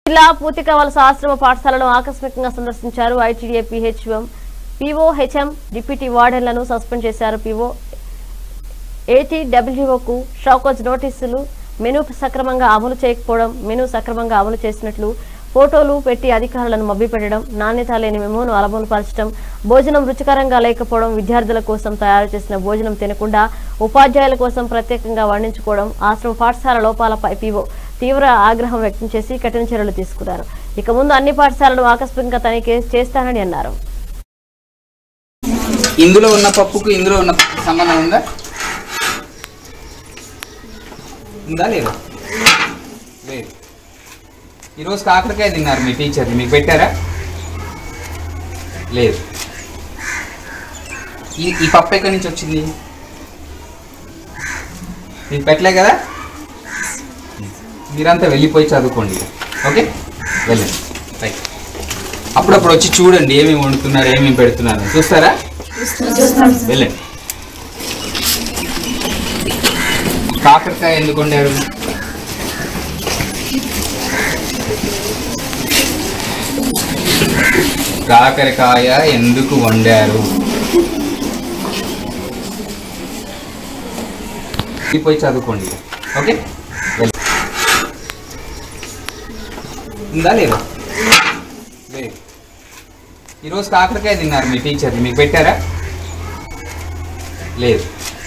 జిల్లా పూతికవలస ఆశ్రమ పాఠశాలను ఆకస్మికంగా సందర్శించారు ITDA PHM PO HM deputy వార్డెన్లను సస్పెండ్ చేశారు పీఓ ఏటీడబ్ల్యూఓకు షాకోజ్ నోటీసులు మెనూ సక్రమంగా అమలు చేయకపోవడం మెనూ సక్రమంగా అమలు చేసినట్లు ఫోటోలు పెట్టి అధికారులను మభ్యపెట్టడం నాణ్యత లేని మెమోను అలమోలుపరచడం భోజనం రుచికరంగా లేకపోవడం విద్యార్థుల కోసం తయారు చేసిన భోజనం తినకుండా ఉపాధ్యాయుల కోసం ప్రత్యేకంగా వండించుకోవడం ఆశ్రమ పాఠశాల లోపాలపై పీఓ తీవ్ర ఆగ్రహం వ్యక్తం చేసి కఠిన చర్యలు తీసుకున్నారు ఇక ముందు అన్ని పాఠశాలలు ఆకస్మికంగా తనిఖీ చేస్తానని అన్నారు ఇందులో ఉన్న పప్పుకు ఇందులో ఉన్న పప్పుకు సంబంధం ఉందా ఉందా లేదా లేదు ఈరోజు కాకరకాయ తిన్నారు మీ టీచర్ మీకు పెట్టారా లేదు ఈ ఈ పప్పు ఎక్కడి నుంచి వచ్చింది మీకు పెట్టలే కదా మీరంతా వెళ్ళిపోయి చదువుకోండి ఓకే వెళ్ళండి రైట్ అప్పుడప్పుడు వచ్చి చూడండి ఏమేమి వండుతున్నారు ఏమేమి పెడుతున్నారు చూస్తారా వెళ్ళండి కాకరకాయ ఎందుకు వండారు కాకరకాయ ఎందుకు వండారు పోయి చదువుకోండి ఓకే వెళ్ళండి. ఉందా లేదా లేదు ఈరోజు కాకరకాయ తిన్నారు మీ టీచర్ మీకు పెట్టారా లేదు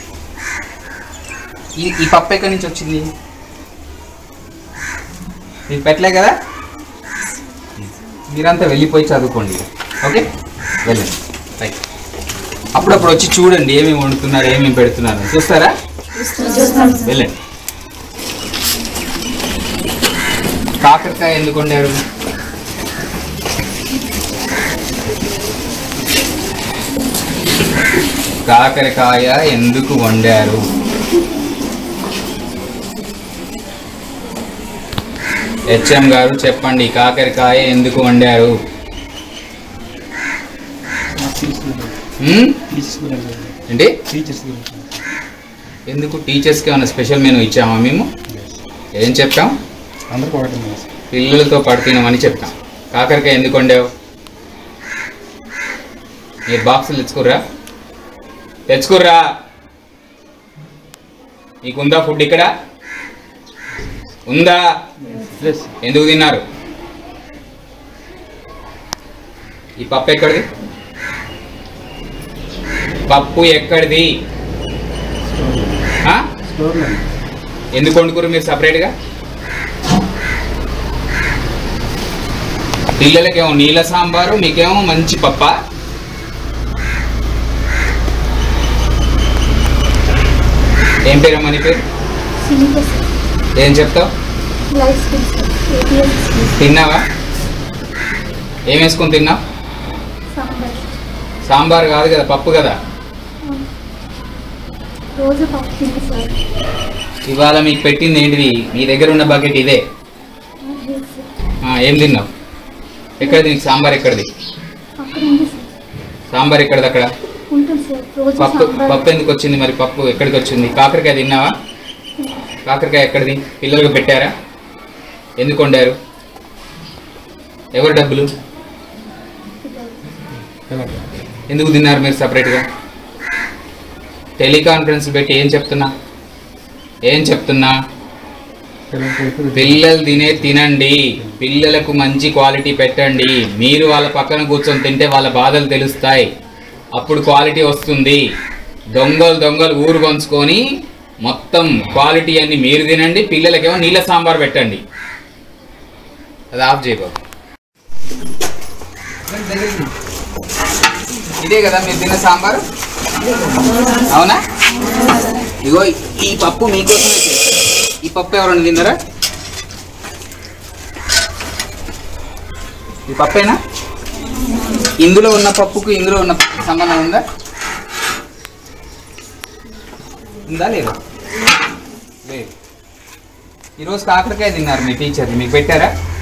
ఈ ఈ పప్పు ఎక్కడి నుంచి వచ్చింది మీకు పెట్టలే కదా మీరంతా వెళ్ళిపోయి చదువుకోండి ఓకే వెళ్ళండి రైట్ అప్పుడప్పుడు వచ్చి చూడండి ఏమేమి వండుతున్నారు ఏమేమి పెడుతున్నారు చూస్తారా వెళ్ళండి కాకరకాయ ఎందుకు వండారు కాకరకాయ ఎందుకు వండారు హెచ్ఎం గారు చెప్పండి కాకరకాయ ఎందుకు వండారు హ్మ్? ఏంటి ఎందుకు టీచర్స్కి ఏమైనా స్పెషల్ మెనూ ఇచ్చామా మేము ఏం చెప్పాం అందరికి ఒకటి పిల్లలతో పడుతున్నామని చెప్తాం కాకరకాయ ఎందుకు వండావు మీరు బాక్సులు తెచ్చుకుర్రా తెచ్చుకుర్రా నీకుందా ఫుడ్ ఇక్కడ ఉందా ఎందుకు తిన్నారు ఈ పప్పు ఎక్కడిది పప్పు ఎక్కడిది ఆ? ఎందుకు వండుకురు మీరు సపరేట్గా పిల్లలకేమో నీళ్ళ సాంబారు మీకేమో మంచి పప్ప ఏం పేరమ్మా నీ పేరు ఏం చెప్తావు లైఫ్ స్కిల్స్ ఏపీఎస్ స్కిల్స్ తిన్నావా ఏం వేసుకొని తిన్నావు సాంబార్ సాంబార్ కాదు కదా పప్పు కదా రోజు పప్పు తింది సార్ ఇవాళ మీకు పెట్టింది ఏంటిది మీ దగ్గర ఉన్న బకెట్ ఇదే హెల్త్ ఆ, ఏం తిన్నావు ఎక్కడిది నీకు సాంబార్ ఎక్కడిది అక్కడ ఉంది సార్ సాంబార్ ఎక్కడిది అక్కడ ఉంటుంది సార్ రోజు పప్పు సాంబార్ పప్పు ఎందుకు వచ్చింది మరి పప్పు ఎక్కడికి వచ్చింది కాకరకాయ తిన్నావా కాకరకాయ ఎక్కడిది పిల్లలకు పెట్టారా ఎందుకు వండారు ఎవరు డబ్బులు ఎందుకు తిన్నారు మీరు సపరేట్గా టెలికాన్ఫరెన్స్ పెట్టి ఏం చెప్తున్నా ఏం చెప్తున్నా పిల్లలు తినే తినండి పిల్లలకు మంచి క్వాలిటీ పెట్టండి మీరు వాళ్ళ పక్కన కూర్చొని తింటే వాళ్ళ బాధలు తెలుస్తాయి అప్పుడు క్వాలిటీ వస్తుంది దొంగలు దొంగలు ఊరు కొంచుకొని మొత్తం క్వాలిటీ అన్ని మీరు తినండి పిల్లలకేమో నీళ్ళ సాంబార్ పెట్టండి అది ఆఫ్ చేయ బాబు ఇదే కదా మీరు తిన్న సాంబారు అవునా ఇగో ఈ పప్పు మీకోసమే చేశాను. ఈ పప్పు ఎవరైనా తిన్నారా ఈ పప్పేనా ఇందులో ఉన్న పప్పుకు ఇందులో ఉన్న పప్పుకు సంబంధం ఉందా ఉందా లేదా లేదు ఈరోజు కాకరకాయ తిన్నారు మీ టీచర్ మీకు పెట్టారా